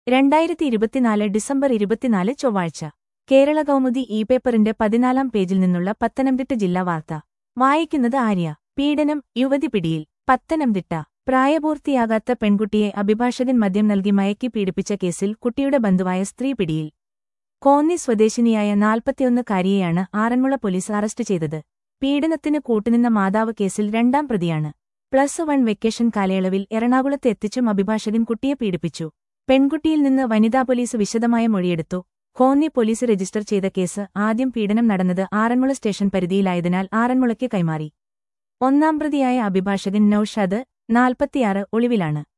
രണ്ടായിരത്തി ഇരുപത്തിനാല് ഡിസംബർ ഇരുപത്തിനാല് ചൊവ്വാഴ്ച കേരള കൗമുദി ഇ പേപ്പറിന്റെ പതിനാലാം പേജിൽ നിന്നുള്ള പത്തനംതിട്ട ജില്ലാ വാർത്ത വായിക്കുന്നത് ആര്യ പീഡനം യുവതി പിടിയിൽ പത്തനംതിട്ട പ്രായപൂർത്തിയാകാത്ത പെൺകുട്ടിയെ അഭിഭാഷകൻ മദ്യം നൽകി മയക്കി പീഡിപ്പിച്ച കേസിൽ കുട്ടിയുടെ ബന്ധുവായ സ്ത്രീ പിടിയിൽ കോന്നി സ്വദേശിനിയായ നാൽപ്പത്തിയൊന്നുകാരിയെയാണ് ആറന്മുള പോലീസ് അറസ്റ്റ് ചെയ്തത് പീഡനത്തിന് കൂട്ടുനിന്ന മാതാവ് കേസിൽ രണ്ടാം പ്രതിയാണ് പ്ലസ് വൺ വെക്കേഷൻ കാലയളവിൽ എറണാകുളത്ത് എത്തിച്ചും അഭിഭാഷകൻ കുട്ടിയെ പീഡിപ്പിച്ചു പെൺകുട്ടിയിൽ നിന്ന് വനിതാ പോലീസ് വിശദമായ മൊഴിയെടുത്തു കോന്നി പോലീസ് രജിസ്റ്റർ ചെയ്ത കേസ് ആദ്യം പീഡനം നടന്നത് ആറന്മുള സ്റ്റേഷൻ പരിധിയിലായതിനാൽ ആറന്മുളയ്ക്ക് കൈമാറി ഒന്നാം പ്രതിയായ അഭിഭാഷകൻ നൌഷാദ് നാൽപ്പത്തിയാറ് ഒളിവിലാണ്